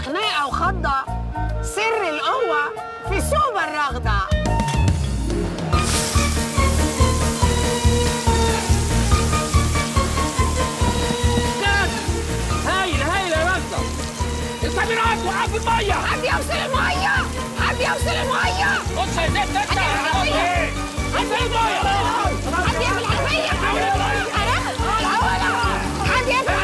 خناقة وخضة سر القوة في سوبر رغدة هايل هايل يا رزة الكاميرات وقع في المية حد يوصل المية حد يوصل المية بص يا زفت انت حد يقفل الحنفية حد يقفل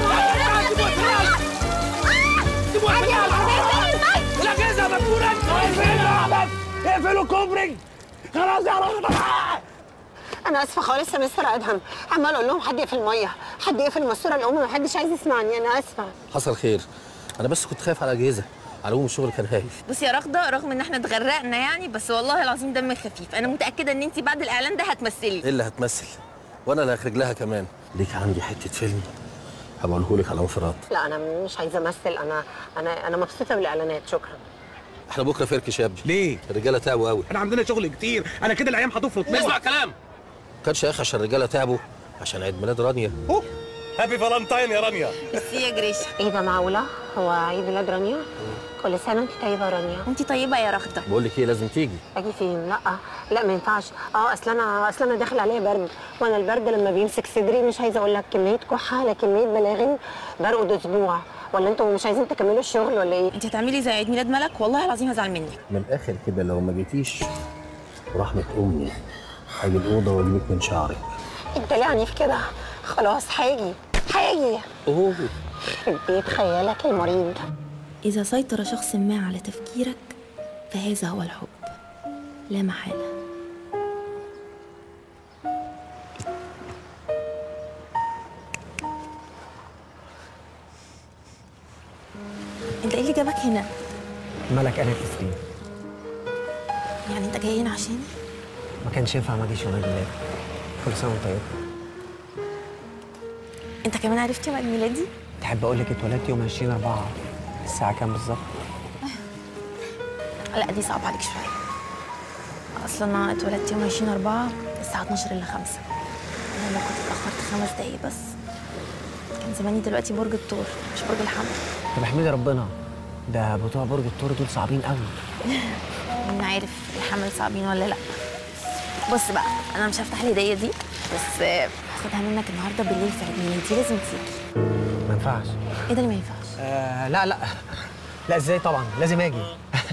الأجهزة مقفولة اقفلوا كوبري خلاص يا رغدة انا اسفه خالص يا مستر ادهم عمال اقول لهم حد يقفل الميه حد يقفل ماسوره الام ما حدش عايز يسمعني انا اسفه حصل خير انا بس كنت خايف على الاجهزه على العموم الشغل كان هايل بصي يا رغده رغم ان احنا اتغرقنا يعني بس والله العظيم دمك خفيف انا متاكده ان انت بعد الاعلان ده هتمثلي ايه اللي هتمثل وانا اللي هخرج لها كمان ليك عندي حته فيلم هبقوله لك على انفراد لا انا مش عايزه امثل انا انا انا مبسوطه بالاعلانات شكرا احنا بكره فركش يا ابني ليه؟ الرجاله تعبوا قوي احنا عندنا شغل كتير انا كده الايام هتفرط اسمع كلام ما كانش يا اخي عشان الرجاله تعبوا عشان عيد ميلاد رانيا هابي فالنتاين يا رانيا ميرسي يا جريشة ايه ده معقوله هو عيد ميلاد رانيا كل سنه وانت طيبه يا رانيا وانت طيبه يا رغده بقول لك ايه لازم تيجي اجي فين لا لا ما ينفعش اه اصل انا اصل انا داخل عليا برد وانا البرد لما بيمسك صدري مش عايزه اقول لك كميه كحه على كميه بلاغم برقد اسبوع ولا انتوا مش عايزين تكملوا الشغل ولا ايه انت هتعملي زي عيد ميلاد ملك والله العظيم هزعل منك من الاخر كده لو ما جيتيش ورحمه امي هاجي الاوضه واجيبك من شعرك انت ليه عنيف كده خلاص هاجي هاجي اوه يخرب بيت خيالك المريض اذا سيطر شخص ما على تفكيرك فهذا هو الحب لا محاله انت ايه اللي جابك هنا ملك قالت تسليم يعني انت جاي هنا عشاني ما كانش ينفع ما اجيش يوم عيد ميلادي كل سنه وانت طيب انت كمان عرفت يوم عيد ميلادي تحب اقول لك اتولدت يوم 20 4 الساعه كام بالظبط لا دي صعب عليك شويه اصلا انا اتولدت يوم 20 4 الساعه 12 الا 5 انا لو كنت اتاخرت خمس دقايق بس كان زماني دلوقتي برج الثور مش برج الحمل طب احمدي ربنا ده بتوع برج الثور دول صعبين قوي مين عارف الحمل صعبين ولا لا بص بقى انا مش هفتح الهديه دي بس آه، هاخدها منك النهارده بالليل في عيد ميلادي لازم تيجي ما ينفعش ايه ده اللي ما ينفعش آه لا لا لا ازاي طبعا لازم اجي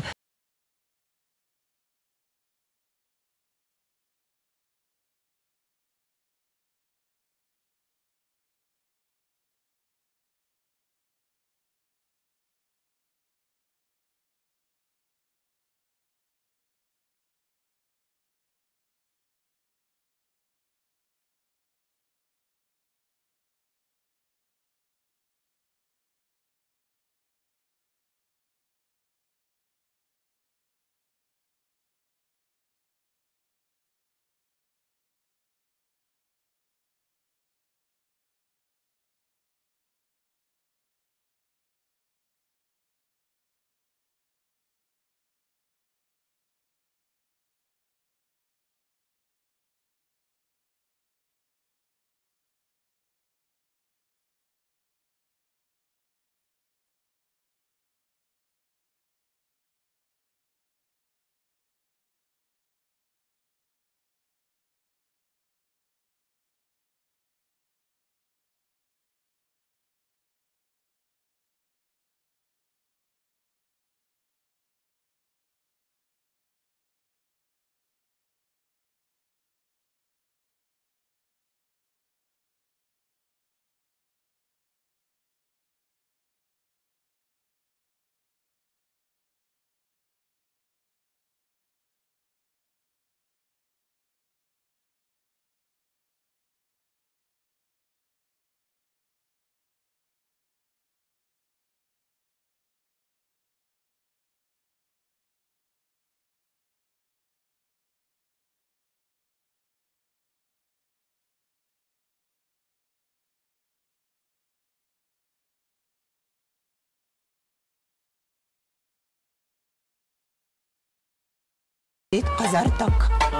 بيت قذرتك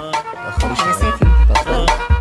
أخرج يا سافر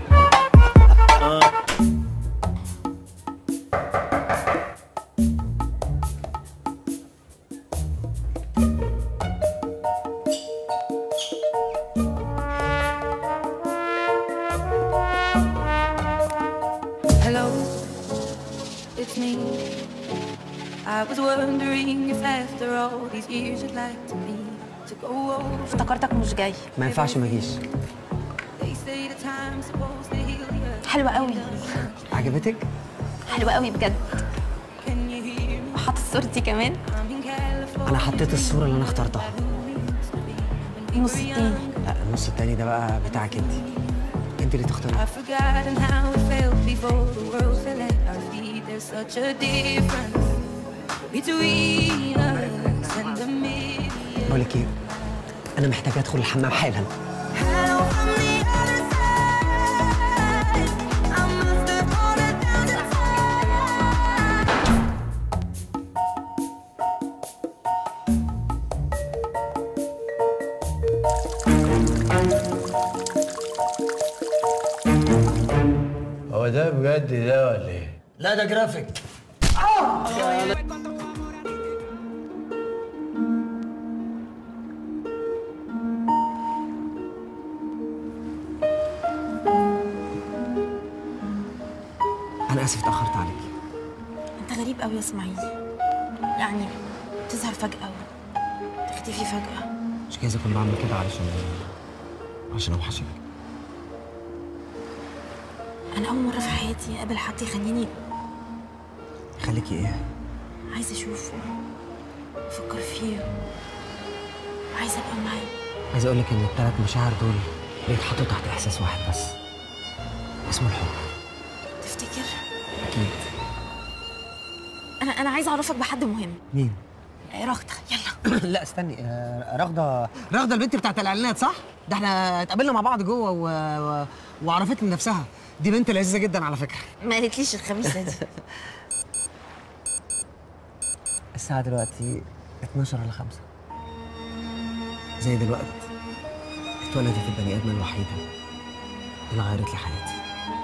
years you'd like to be to go over. افتكرتك مش جاي ما ينفعش ما اجيش They say the time's supposed to heal you. حلوة قوي عجبتك حلوة قوي بجد Can you hear me? وحاطط صورتي كمان I'm in California. انا حطيت الصوره اللي انا اخترتها النص التاني لا النص التاني ده بقى بتاعك انت انت اللي تختاري I've forgotten how it felt before the world fell at our feet. There's such a difference between us and a million. بقول لك ايه انا محتاج ادخل الحمام حالا Hello from the other side. I must have fallen down the هو ده بجد ده ولا ايه؟ لا ده جرافيك انا اسف اتاخرت عليك انت غريب قوي يا اسماعيل يعني تظهر فجأة تختفي فجأة مش جايز اكون بعمل كده علشان عشان اوحشك انا اول مرة في حياتي اقابل حد يخليني خليكي ايه عايزة اشوفه افكر فيه عايزة ابقى معاه عايز اقول لك ان الثلاث مشاعر دول بيتحطوا تحت احساس واحد بس اسمه الحب تفتكر اكيد انا انا عايزة اعرفك بحد مهم مين آه، رغدة يلا لا استني آه، رغده رغده البنت بتاعت الاعلانات صح ده احنا اتقابلنا مع بعض جوه و... و... وعرفتني نفسها دي بنت لذيذه جدا على فكره ما قالتليش الخميسة دي الساعه دلوقتي 12 الا 5 زي دلوقتي اتولدت البني ادمه الوحيده اللي غيرت لي حياتي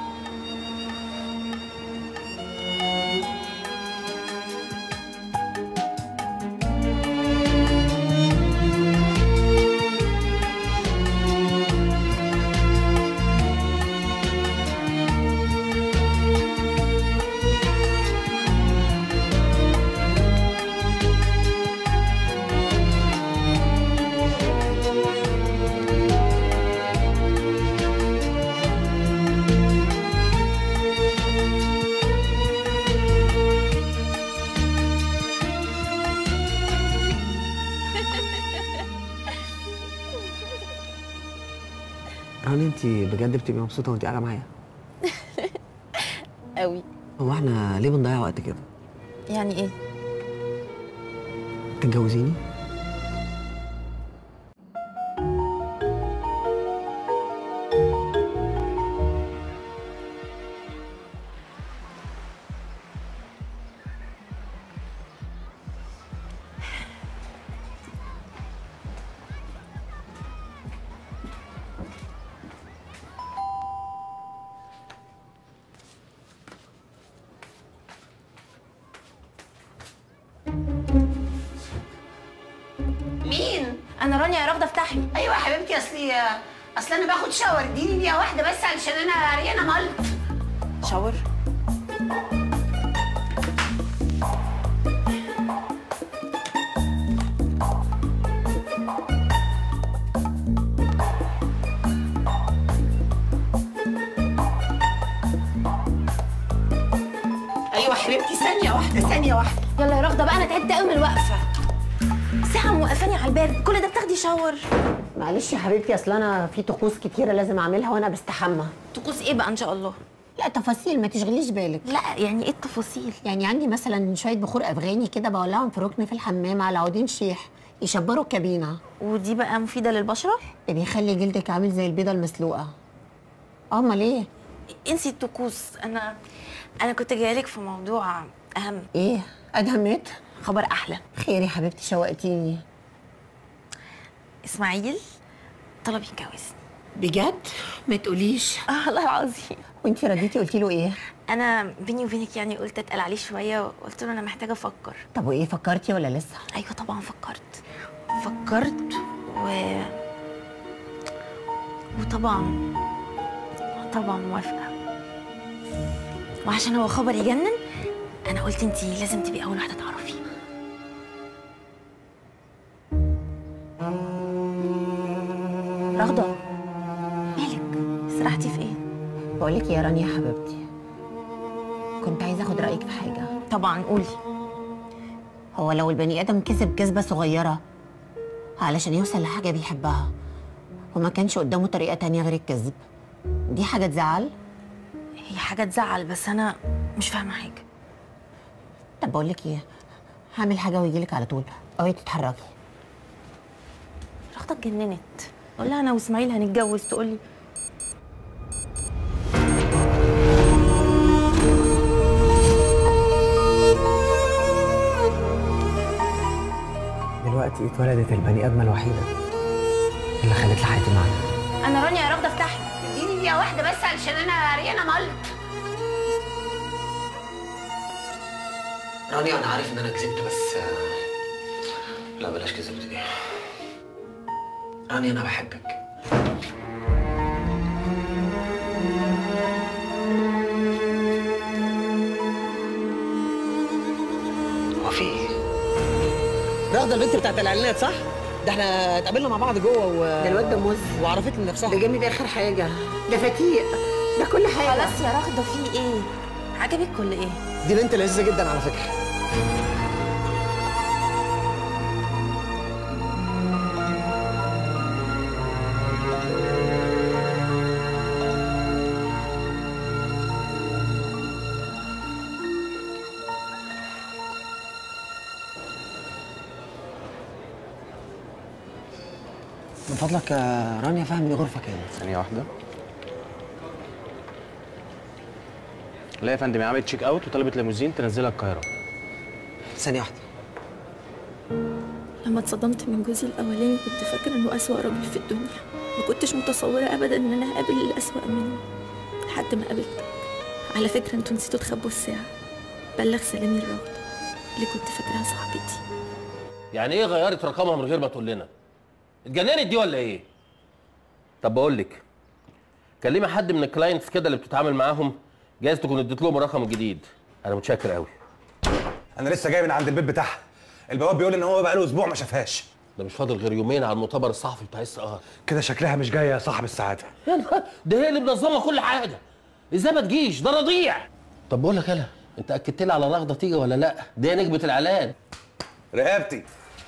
راني انت بجد بتبقي مبسوطه وانت قاعده معايا قوي هو احنا ليه بنضيع وقت كده يعني ايه تتجوزيني مين؟ انا رانيا يا رغدة افتحي ايوه يا حبيبتي اصلي اصل انا باخد شاور اديني دقيقه واحده بس علشان انا عريانه ملط شاور ايوه حبيبتي ثانيه واحده ثانيه واحده يلا يا رغدة بقى انا تعبت قوي من الوقفة ساعة موقفاني على الباب كل ده بتاخدي شاور معلش يا حبيبتي اصل انا في طقوس كتيره لازم اعملها وانا بستحمى طقوس ايه بقى ان شاء الله لا تفاصيل ما تشغليش بالك لا يعني ايه التفاصيل يعني عندي مثلا شويه بخور افغاني كده بولعهم في ركن في الحمام على عودين شيح يشبروا الكابينه ودي بقى مفيدة للبشرة ده بيخلي جلدك عامل زي البيضه المسلوقه امال ايه انسي الطقوس انا انا كنت جايلك في موضوع اهم ايه ادهمت خبر احلى خير يا حبيبتي شوقتيني اسماعيل طلب يتجوزني بجد ما تقوليش اه والله العظيم وانت رديتي قلتي له ايه انا بيني وبينك يعني قلت اتقل عليه شويه وقلت له انا محتاجه افكر طب وايه فكرتي ولا لسه ايوه طبعا فكرت فكرت و وطبعا طبعا موافقه وعشان هو خبر يجنن انا قلت انتي لازم تبقي اول واحده تعرفيه رغده مالك سرحتي في ايه بقول لك يا رانيا حبيبتي كنت عايزه اخد رايك في حاجه طبعا قولي هو لو البني ادم كسب كذبه صغيره علشان يوصل لحاجه بيحبها وما كانش قدامه طريقه تانية غير الكذب دي حاجه تزعل هي حاجه تزعل بس انا مش فاهمه حاجه طب بقول لك ايه هعمل حاجه ويجي لك على طول اوعي تتحركي رغده اتجننت اقول لها انا واسماعيل هنتجوز تقول لي دلوقتي اتولدت البني ادمه الوحيده اللي خلت لي حياتي معاها انا رانيا يا رغده افتحي اديني دقيقه واحده بس علشان انا عريانه ملط رانيا انا عارف ان انا كذبت بس لا بلاش كذبت دي رانيا انا بحبك هو في ايه؟ رغده البنت بتاعت الاعلانات صح؟ ده احنا اتقابلنا مع بعض جوه و... ده الواد ده موز وعرفتني نفسها ده جامد اخر حاجه ده فتيق ده كل حاجه خلاص يا رغده في ايه عجبك ولا ايه دي بنت لذيذه جدا على فكره من فضلك يا رانيا فهمي غرفه كام ثانية واحدة لا يا فندم هي عملت تشيك اوت وطلبت ليموزين تنزلها القاهرة ثانيه واحده لما اتصدمت من جوزي الاولاني كنت فاكره انه اسوا راجل في الدنيا ما كنتش متصوره ابدا ان انا هقابل الاسوا منه لحد ما قابلتك على فكره انتوا نسيتوا تخبوا الساعه بلغ سلامي الرغد اللي كنت فاكراها صاحبتي يعني ايه غيرت رقمها من غير ما تقول لنا اتجننت دي ولا ايه طب بقول لك كلمي حد من الكلاينتس كده اللي بتتعامل معاهم جايز تكون اديت لهم الرقم الجديد انا متشكر قوي انا لسه جاي من عند البيت بتاعها البواب بيقول ان هو بقاله اسبوع ما شافهاش ده مش فاضل غير يومين على المؤتمر الصحفي بتاع اس ار كده شكلها مش جايه يا صاحب السعاده يا نهار ده هي اللي منظمه كل حاجه ازاي ما تجيش ده رضيع طب بقول لك انا انت اكدت لي على رغده تيجي ولا لا دي هي نجمه الاعلان رقبتي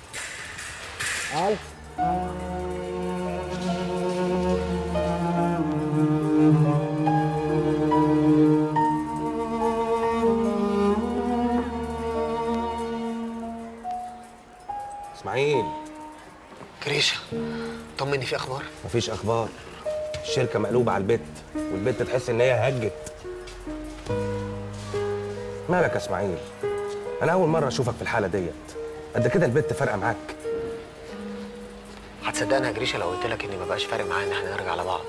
اسماعيل كريشه طمني في اخبار مفيش اخبار الشركه مقلوبه على البت والبت تحس ان هي هجت مالك يا اسماعيل انا اول مره اشوفك في الحاله ديت قد كده البت فارقه معاك هتصدقني يا جريشه لو قلت لك اني ما بقاش فارق معايا ان احنا نرجع لبعض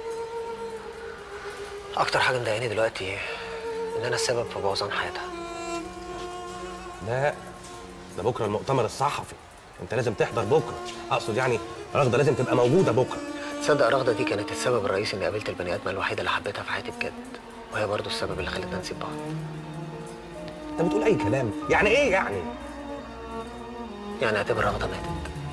اكتر حاجه مضايقاني دلوقتي ان انا السبب في بوظان حياتها لا ده بكره المؤتمر الصحفي انت لازم تحضر بكره اقصد يعني رغده لازم تبقى موجوده بكره تصدق رغده دي كانت السبب الرئيسي اني قابلت البني ادمه الوحيده اللي حبيتها في حياتي بجد وهي برضو السبب اللي خلتنا نسيب بعض انت بتقول اي كلام يعني ايه يعني يعني اعتبر رغده ماتت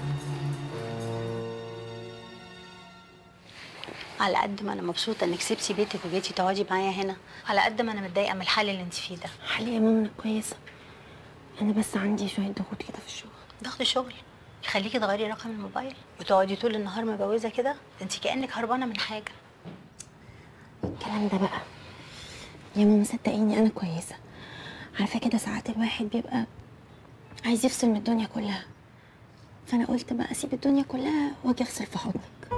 على قد ما انا مبسوطه انك سبتي بيتك وجيتي تقعدي معايا هنا على قد ما انا متضايقه من الحال اللي انت فيه ده حاليا يا ماما كويسه انا بس عندي شويه ضغوط كده في الشغل ضغط شغل يخليكي تغيري رقم الموبايل وتقعدي طول النهار مبوزه كده ده انت كانك هربانه من حاجه الكلام ده بقى يا ماما صدقيني انا كويسه عارفه كده ساعات الواحد بيبقى عايز يفصل من الدنيا كلها فانا قلت بقى اسيب الدنيا كلها واجي افصل في حضنك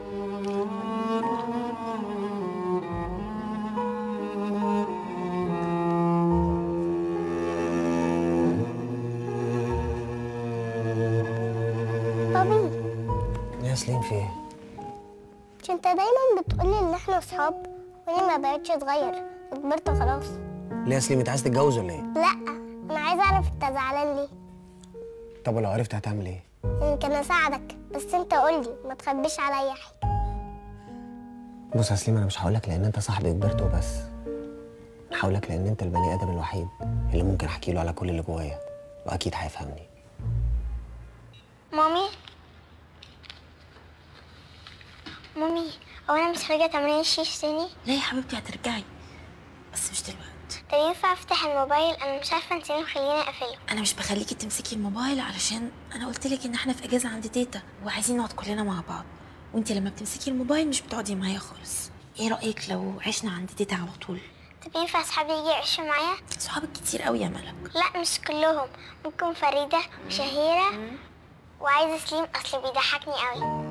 بابي يا سليم في ايه؟ مش انت دايما بتقولي ان احنا اصحاب وانا ما بقتش صغير وكبرت خلاص ليه يا سليم انت عايز تتجوز ولا ايه؟ لا انا عايزه اعرف انت زعلان ليه طب ولو عرفت هتعمل ايه؟ يمكن اساعدك بس انت قولي ما تخبيش عليا حاجه بص يا سليم انا مش هقولك لان انت صاحبي كبرت وبس انا هقولك لان انت البني ادم الوحيد اللي ممكن احكي له على كل اللي جوايا واكيد هيفهمني مامي مامي هو انا مش راجعه تمرين الشيش تاني لا يا حبيبتي هترجعي بس مش دلوقتي طب ينفع افتح الموبايل انا مش عارفه انت ليه مخليني اقفله انا مش بخليكي تمسكي الموبايل علشان انا قلت لك ان احنا في اجازه عند تيتا وعايزين نقعد كلنا مع بعض وانت لما بتمسكي الموبايل مش بتقعدي معايا خالص ايه رايك لو عشنا عند تيتا على طول طب ينفع اصحابي يجي يعيشوا معايا صحابك كتير قوي يا ملك لا مش كلهم ممكن فريده وشهيره وعايزه سليم اصل بيضحكني قوي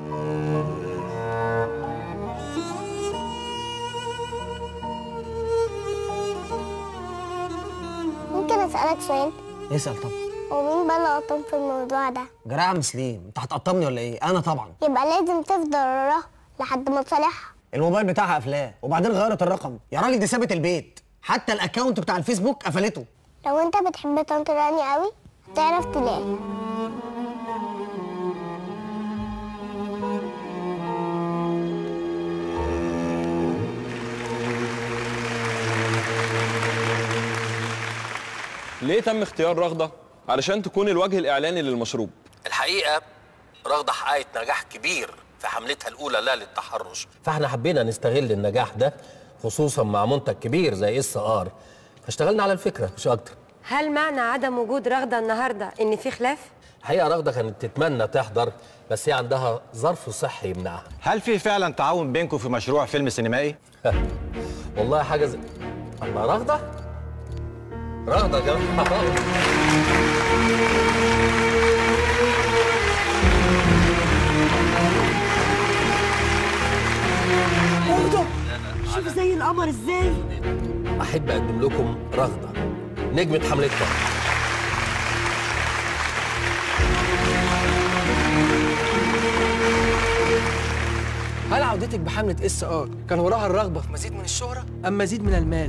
ممكن اسالك سؤال اسال طبعا هو مين بقى اللي غلطان في الموضوع ده جراح يا عم سليم انت هتقطمني ولا ايه انا طبعا يبقى لازم تفضل وراه لحد ما تصالحها الموبايل بتاعها قفلاه وبعدين غيرت الرقم يا راجل دي سابت البيت حتى الاكونت بتاع الفيسبوك قفلته لو انت بتحب طنط راني قوي هتعرف تلاقي ليه تم اختيار رغده علشان تكون الوجه الاعلاني للمشروب الحقيقه رغده حققت نجاح كبير في حملتها الاولى لا للتحرش فاحنا حبينا نستغل النجاح ده خصوصا مع منتج كبير زي اس ار فاشتغلنا على الفكره مش اكتر هل معنى عدم وجود رغدة النهاردة إن في خلاف؟ الحقيقه رغده كانت تتمنى تحضر بس هي عندها ظرف صحي يمنعها هل في فعلا تعاون بينكم في مشروع فيلم سينمائي؟ والله حاجه زي الله رغده رغده يا جماعه برضه شوف زي القمر ازاي احب اقدم لكم رغده نجمه حملتنا هل عودتك بحملة اس ار كان وراها الرغبة في مزيد من الشهرة أم مزيد من المال؟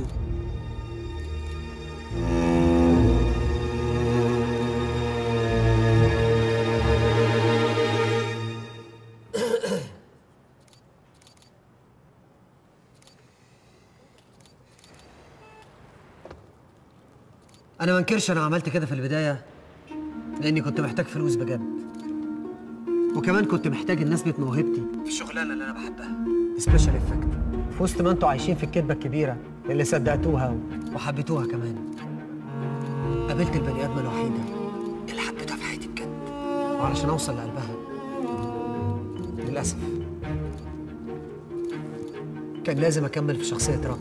انا ما انكرش انا عملت كده في البدايه لاني كنت محتاج فلوس بجد وكمان كنت محتاج ان اثبت موهبتي في الشغلانه اللي انا بحبها سبيشال افكت في وسط ما انتوا عايشين في الكذبه الكبيره اللي صدقتوها وحبيتوها كمان قابلت البني ادمه الوحيده اللي حبيتها في حياتي بجد وعلشان اوصل لقلبها للاسف كان لازم اكمل في شخصيه رب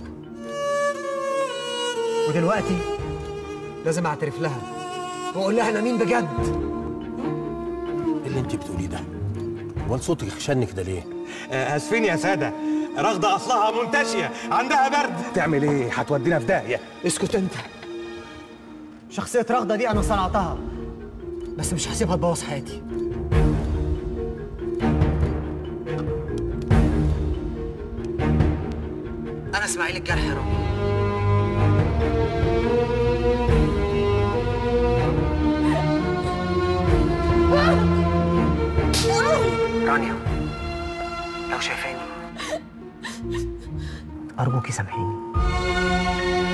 ودلوقتي لازم اعترف لها واقول لها انا مين بجد ايه اللي انت بتقوليه ده؟ امال صوتك خشن كده ليه؟ اسفين يا ساده رغده اصلها منتشيه عندها برد تعمل ايه هتودينا في داهيه اسكت انت شخصية رغدة دي أنا صنعتها بس مش هسيبها تبوظ حياتي أنا إسماعيل الجرح يا رب رانيا لو شايفاني أرجوكي سامحيني